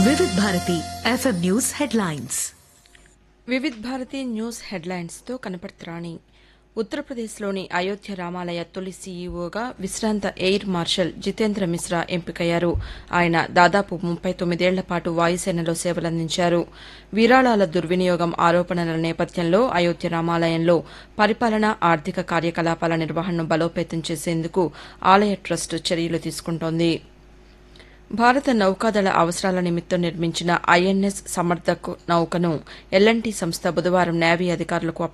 వివిధ Bharati FM news headlines Vividh Bharati news హెడ్లైన్స్తో కనపడుతురాణి ఉత్తరప్రదేశ్లోని అయోధ్య రామాలయ తొలి సీఈఓగా విశ్రాంత ఎయిర్ మార్షల్ జితేంద్ర మిశ్రా ఎంపికయ్యారు ఆయన దాదాపు ముప్పై తొమ్మిదేళ్ల పాటు వాయుసేనలో సేవలందించారు విరాళాల దుర్వినియోగం ఆరోపణల నేపథ్యంలో అయోధ్య రామాలయంలో పరిపాలన ఆర్థిక కార్యకలాపాల నిర్వహణను బలోపేతం చేసేందుకు ఆలయ ట్రస్ట్ చర్యలు తీసుకుంటోంది భారత నౌకాదళ అవసరాల నిమిత్తం నిర్మించిన ఐఎన్ఎస్ సమర్థక్ నౌకను ఎల్ఎన్టీ సంస్థ బుధవారం నేవీ అధికారులకు